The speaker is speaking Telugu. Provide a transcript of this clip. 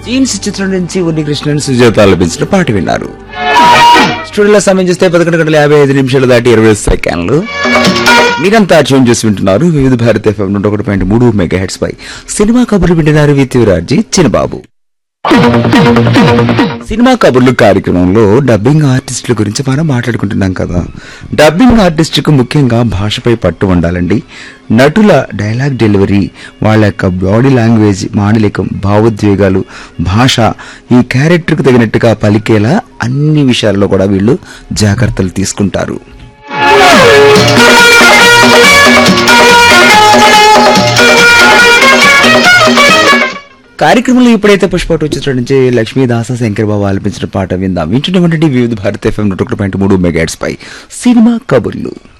జీన్స్ చిత్రం నుంచి ఉన్ని కృష్ణన్ సుజాత ఆలపించిన పాట విన్నారు స్టూడియోలో సమయం చూస్తే పదకొండు గంటల యాభై ఐదు నిమిషాలు దాటి ఇరవై సెకండ్లు మీరంతా ట్యూన్ చేసి వింటున్నారు వివిధ భారత ఎఫ్ఎం నూట ఒకటి పాయింట్ మూడు మెగా హెడ్స్ పై సినిమా కబుర్లు వింటున్నారు విత్ యువరాజీ చిన్నబాబు సినిమా కబుర్లు కార్యక్రమంలో డబ్బింగ్ ఆర్టిస్టుల గురించి మనం మాట్లాడుకుంటున్నాం కదా డబ్బింగ్ ఆర్టిస్టుకు ముఖ్యంగా భాషపై పట్టు ఉండాలండి నటుల డైలాగ్ డెలివరీ వాళ్ళ యొక్క బాడీ లాంగ్వేజ్ మాండలికం భావోద్వేగాలు భాష ఈ క్యారెక్టర్కి తగినట్టుగా పలికేలా అన్ని విషయాల్లో కూడా వీళ్ళు జాగ్రత్తలు తీసుకుంటారు కార్యక్రమంలో ఇప్పుడైతే పుష్ప చిత్రం నుంచి లక్ష్మీదాస శంకర్ బాబు ఆలపించిన పాట విందాం వింటున్నటువంటి వివిధ భారత ఎఫ్ఎం నూట ఒకటి పాయింట్ మూడు మెగాట్స్ పై సినిమా కబుర్లు